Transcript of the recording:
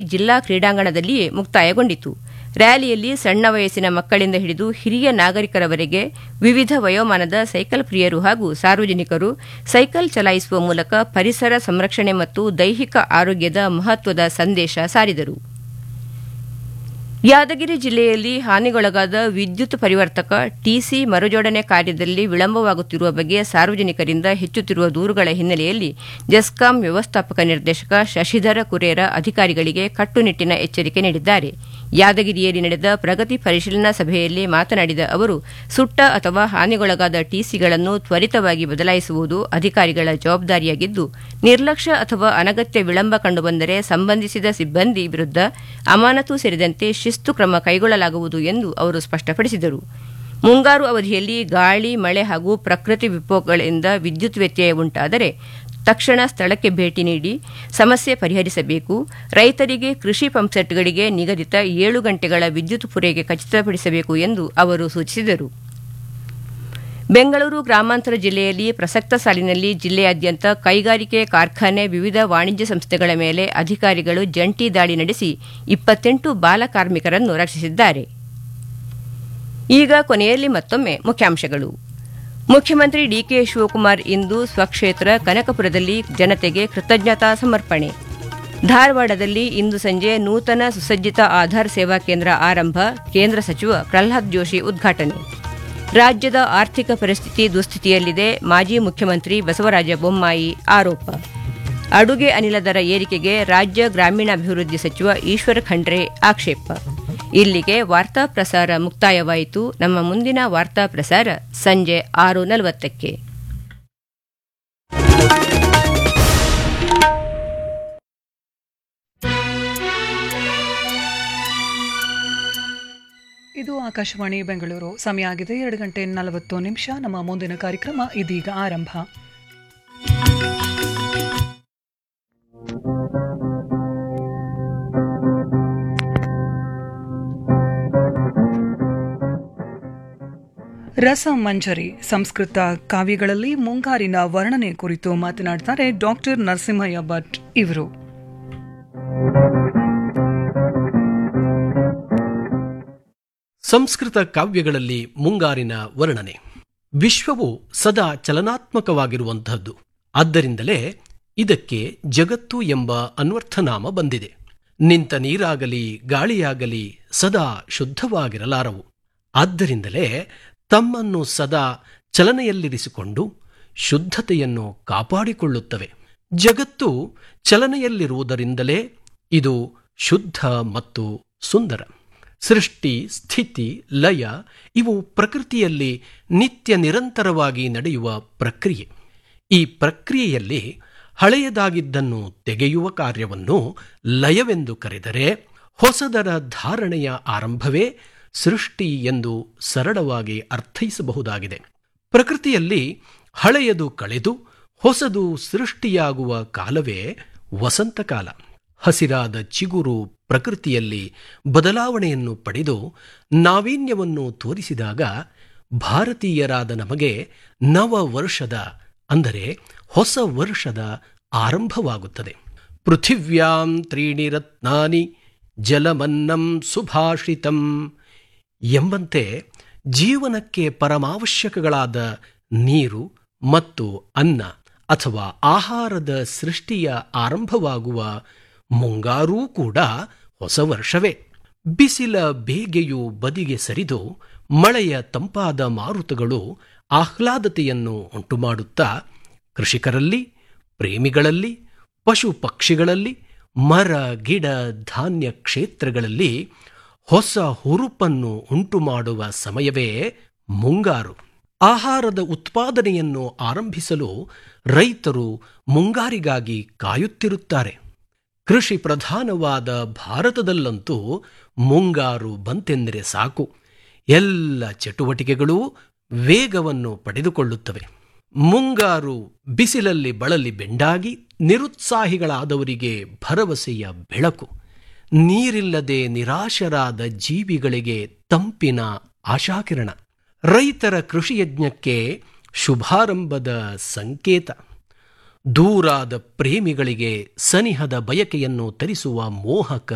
ಜಿಲ್ಲಾ ಕ್ರೀಡಾಂಗಣದಲ್ಲಿಯೇ ಮುಕ್ತಾಯಗೊಂಡಿತು ರ್ಯಾಲಿಯಲ್ಲಿ ಸಣ್ಣ ವಯಸ್ಸಿನ ಮಕ್ಕಳಿಂದ ಹಿಡಿದು ಹಿರಿಯ ನಾಗರಿಕರವರೆಗೆ ವಿವಿಧ ವಯೋಮಾನದ ಸೈಕಲ್ ಪ್ರಿಯರು ಹಾಗೂ ಸಾರ್ವಜನಿಕರು ಸೈಕಲ್ ಚಲಾಯಿಸುವ ಮೂಲಕ ಪರಿಸರ ಸಂರಕ್ಷಣೆ ಮತ್ತು ದೈಹಿಕ ಆರೋಗ್ಯದ ಮಹತ್ವದ ಸಂದೇಶ ಸಾರಿದರು ಯಾದಗಿರಿ ಜಿಲ್ಲೆಯಲ್ಲಿ ಹಾನಿಗೊಳಗಾದ ವಿದ್ಯುತ್ ಪರಿವರ್ತಕ ಟಿಸಿ ಮರುಜೋಡಣೆ ಕಾರ್ಯದಲ್ಲಿ ವಿಳಂಬವಾಗುತ್ತಿರುವ ಬಗ್ಗೆ ಸಾರ್ವಜನಿಕರಿಂದ ಹೆಚ್ಚುತ್ತಿರುವ ದೂರುಗಳ ಹಿನ್ನೆಲೆಯಲ್ಲಿ ಜೆಸ್ಕಾಂ ವ್ಯವಸ್ಥಾಪಕ ನಿರ್ದೇಶಕ ಶಶಿಧರ ಕುರೇರ ಅಧಿಕಾರಿಗಳಿಗೆ ಕಟ್ಟುನಿಟ್ಟಿನ ಎಚ್ಚರಿಕೆ ನೀಡಿದ್ದಾರೆ ಯಾದಗಿರಿಯಲ್ಲಿ ನಡೆದ ಪ್ರಗತಿ ಪರಿಶೀಲನಾ ಸಭೆಯಲ್ಲಿ ಮಾತನಾಡಿದ ಅವರು ಸುಟ್ಟ ಅಥವಾ ಹಾನಿಗೊಳಗಾದ ಟಿಸಿಗಳನ್ನು ತ್ವರಿತವಾಗಿ ಬದಲಾಯಿಸುವುದು ಅಧಿಕಾರಿಗಳ ಜವಾಬ್ದಾರಿಯಾಗಿದ್ದು ನಿರ್ಲಕ್ಷ್ಯ ಅಥವಾ ಅನಗತ್ಯ ವಿಳಂಬ ಕಂಡುಬಂದರೆ ಸಂಬಂಧಿಸಿದ ಸಿಬ್ಬಂದಿ ವಿರುದ್ಧ ಅಮಾನತು ಸೇರಿದಂತೆ ಶಿಸ್ತು ಕ್ರಮ ಕೈಗೊಳ್ಳಲಾಗುವುದು ಎಂದು ಅವರು ಸ್ಪಷ್ಟಪಡಿಸಿದರು ಮುಂಗಾರು ಅವಧಿಯಲ್ಲಿ ಗಾಳಿ ಮಳೆ ಹಾಗೂ ಪ್ರಕೃತಿ ವಿಕೋಪಗಳಿಂದ ವಿದ್ಯುತ್ ವ್ಯತ್ಯಯ ಉಂಟಾದರೆ ತಕ್ಷಣ ಸ್ಥಳಕ್ಕೆ ಭೇಟಿ ನೀಡಿ ಸಮಸ್ಯೆ ಪರಿಹರಿಸಬೇಕು ರೈತರಿಗೆ ಕೃಷಿ ಪಂಪ್ಸೆಟ್ಗಳಿಗೆ ನಿಗದಿತ ಏಳು ಗಂಟೆಗಳ ವಿದ್ಯುತ್ ಪೂರೈಕೆ ಖಚಿತಪಡಿಸಬೇಕು ಎಂದು ಅವರು ಸೂಚಿಸಿದರು ಬೆಂಗಳೂರು ಗ್ರಾಮಾಂತರ ಜಿಲ್ಲೆಯಲ್ಲಿ ಪ್ರಸಕ್ತ ಸಾಲಿನಲ್ಲಿ ಜಿಲ್ಲೆಯಾದ್ಯಂತ ಕೈಗಾರಿಕೆ ಕಾರ್ಖಾನೆ ವಿವಿಧ ವಾಣಿಜ್ಯ ಸಂಸ್ಥೆಗಳ ಮೇಲೆ ಅಧಿಕಾರಿಗಳು ಜಂಟಿ ದಾಳಿ ನಡೆಸಿ ಇಪ್ಪತ್ತೆಂಟು ಬಾಲ ಕಾರ್ಮಿಕರನ್ನು ರಕ್ಷಿಸಿದ್ದಾರೆ ಈಗ ಕೊನೆಯಲ್ಲಿ ಮತ್ತೊಮ್ಮೆ ಮುಖ್ಯಾಂಶಗಳು ಮುಖ್ಯಮಂತ್ರಿ ಡಿಕೆ ಶಿವಕುಮಾರ್ ಇಂದು ಸ್ವಕ್ಷೇತ್ರ ಕನಕಪುರದಲ್ಲಿ ಜನತೆಗೆ ಕೃತಜ್ಞತಾ ಸಮರ್ಪಣೆ ಧಾರವಾಡದಲ್ಲಿ ಇಂದು ಸಂಜೆ ನೂತನ ಸುಸಜ್ಜಿತ ಆಧಾರ್ ಸೇವಾ ಕೇಂದ್ರ ಆರಂಭ ಕೇಂದ್ರ ಸಚಿವ ಪ್ರಹ್ಲಾದ್ ಜೋಶಿ ಉದ್ಘಾಟನೆ ರಾಜ್ಯದ ಆರ್ಥಿಕ ಪರಿಸ್ಥಿತಿ ದುಸ್ಥಿತಿಯಲ್ಲಿದೆ ಮಾಜಿ ಮುಖ್ಯಮಂತ್ರಿ ಬಸವರಾಜ ಬೊಮ್ಮಾಯಿ ಆರೋಪ ಅಡುಗೆ ಅನಿಲ ದರ ಏರಿಕೆಗೆ ರಾಜ್ಯ ಗ್ರಾಮೀಣಾಭಿವೃದ್ಧಿ ಸಚಿವ ಈಶ್ವರ ಖಂಡ್ರೆ ಆಕ್ಷೇಪ ಇಲ್ಲಿಗೆ ವಾರ್ತಾ ಪ್ರಸಾರ ಮುಕ್ತಾಯವಾಯಿತು ನಮ್ಮ ಮುಂದಿನ ವಾರ್ತಾ ಪ್ರಸಾರ ಸಂಜೆ ಆರು ನಲವತ್ತಕ್ಕೆ ಇದು ಆಕಾಶವಾಣಿ ಬೆಂಗಳೂರು ಸಮಯ ಆಗಿದೆ ಎರಡು ಗಂಟೆ ನಲವತ್ತು ನಿಮಿಷ ನಮ್ಮ ಮುಂದಿನ ಕಾರ್ಯಕ್ರಮ ಇದೀಗ ಆರಂಭ ರಸ ಮಂಜರಿ ಸಂಸ್ಕೃತ ಕಾವ್ಯಗಳಲ್ಲಿ ಮುಂಗಾರಿನ ವರ್ಣನೆ ಕುರಿತು ಮಾತನಾಡ್ತಾರೆ ಡಾಕ್ಟರ್ ನರಸಿಂಹಯ್ಯ ಭಟ್ ಇವರು ಸಂಸ್ಕೃತ ಕಾವ್ಯಗಳಲ್ಲಿ ಮುಂಗಾರಿನ ವರ್ಣನೆ ವಿಶ್ವವು ಸದಾ ಚಲನಾತ್ಮಕವಾಗಿರುವಂತಹದ್ದು ಆದ್ದರಿಂದಲೇ ಇದಕ್ಕೆ ಜಗತ್ತು ಎಂಬ ಅನ್ವರ್ಥನಾಮ ಬಂದಿದೆ ನಿಂತ ನೀರಾಗಲಿ ಗಾಳಿಯಾಗಲಿ ಸದಾ ಶುದ್ಧವಾಗಿರಲಾರವು ಆದ್ದರಿಂದಲೇ ತಮ್ಮನ್ನು ಸದಾ ಚಲನೆಯಲ್ಲಿರಿಸಿಕೊಂಡು ಶುದ್ಧತೆಯನ್ನು ಕಾಪಾಡಿಕೊಳ್ಳುತ್ತವೆ ಜಗತ್ತು ಚಲನೆಯಲ್ಲಿರುವುದರಿಂದಲೇ ಇದು ಶುದ್ಧ ಮತ್ತು ಸುಂದರ ಸೃಷ್ಟಿ ಸ್ಥಿತಿ ಲಯ ಇವು ಪ್ರಕೃತಿಯಲ್ಲಿ ನಿತ್ಯ ನಿರಂತರವಾಗಿ ನಡೆಯುವ ಪ್ರಕ್ರಿಯೆ ಈ ಪ್ರಕ್ರಿಯೆಯಲ್ಲಿ ಹಳೆಯದಾಗಿದ್ದನ್ನು ತೆಗೆಯುವ ಕಾರ್ಯವನ್ನು ಲಯವೆಂದು ಕರೆದರೆ ಹೊಸದರ ಧಾರಣೆಯ ಆರಂಭವೇ ಸೃಷ್ಟಿ ಎಂದು ಸರಳವಾಗಿ ಅರ್ಥೈಸಬಹುದಾಗಿದೆ ಪ್ರಕೃತಿಯಲ್ಲಿ ಹಳೆಯದು ಕಳೆದು ಹೊಸದು ಸೃಷ್ಟಿಯಾಗುವ ಕಾಲವೇ ವಸಂತಕಾಲ ಹಸಿರಾದ ಚಿಗುರು ಪ್ರಕೃತಿಯಲ್ಲಿ ಬದಲಾವಣೆಯನ್ನು ಪಡೆದು ನಾವೀನ್ಯವನ್ನು ತೋರಿಸಿದಾಗ ಭಾರತೀಯರಾದ ನಮಗೆ ನವ ವರ್ಷದ ಅಂದರೆ ಹೊಸ ವರ್ಷದ ಆರಂಭವಾಗುತ್ತದೆ ಪೃಥಿವ್ಯಾಂ ತ್ರೀಣಿ ರತ್ನಾನಿ ಜಲಮನ್ನಂ ಸುಭಾಷಿತಂ ಎಂಬಂತೆ ಜೀವನಕ್ಕೆ ಪರಮಾವಶ್ಯಕಗಳಾದ ನೀರು ಮತ್ತು ಅನ್ನ ಅಥವಾ ಆಹಾರದ ಸೃಷ್ಟಿಯ ಆರಂಭವಾಗುವ ಮುಂಗಾರೂ ಕೂಡ ಹೊಸ ವರ್ಷವೇ ಬಿಸಿಲ ಬೇಗೆಯು ಬದಿಗೆ ಸರಿದು ಮಳೆಯ ತಂಪಾದ ಮಾರುತಗಳು ಆಹ್ಲಾದತೆಯನ್ನು ಉಂಟುಮಾಡುತ್ತಾ ಕೃಷಿಕರಲ್ಲಿ ಪ್ರೇಮಿಗಳಲ್ಲಿ ಪಶು ಪಕ್ಷಿಗಳಲ್ಲಿ ಮರ ಗಿಡ ಧಾನ್ಯ ಕ್ಷೇತ್ರಗಳಲ್ಲಿ ಹೊಸ ಹುರುಪನ್ನು ಉಂಟುಮಾಡುವ ಸಮಯವೇ ಮುಂಗಾರು ಆಹಾರದ ಉತ್ಪಾದನೆಯನ್ನು ಆರಂಭಿಸಲು ರೈತರು ಮುಂಗಾರಿಗಾಗಿ ಕಾಯುತ್ತಿರುತ್ತಾರೆ ಕೃಷಿ ಪ್ರಧಾನವಾದ ಭಾರತದಲ್ಲಂತೂ ಮುಂಗಾರು ಬಂತೆಂದರೆ ಸಾಕು ಎಲ್ಲ ಚಟುವಟಿಕೆಗಳೂ ವೇಗವನ್ನು ಪಡೆದುಕೊಳ್ಳುತ್ತವೆ ಮುಂಗಾರು ಬಿಸಿಲಲ್ಲಿ ಬಳಲಿ ಬೆಂಡಾಗಿ ನಿರುತ್ಸಾಹಿಗಳಾದವರಿಗೆ ಭರವಸೆಯ ಬೆಳಕು ನೀರಿಲ್ಲದೆ ನಿರಾಶರಾದ ಜೀವಿಗಳಿಗೆ ತಂಪಿನ ಆಶಾಕಿರಣ ರೈತರ ಕೃಷಿಯಜ್ಞಕ್ಕೆ ಶುಭಾರಂಭದ ಸಂಕೇತ ದೂರಾದ ಪ್ರೇಮಿಗಳಿಗೆ ಸನಿಹದ ಬಯಕೆಯನ್ನು ತರಿಸುವ ಮೋಹಕ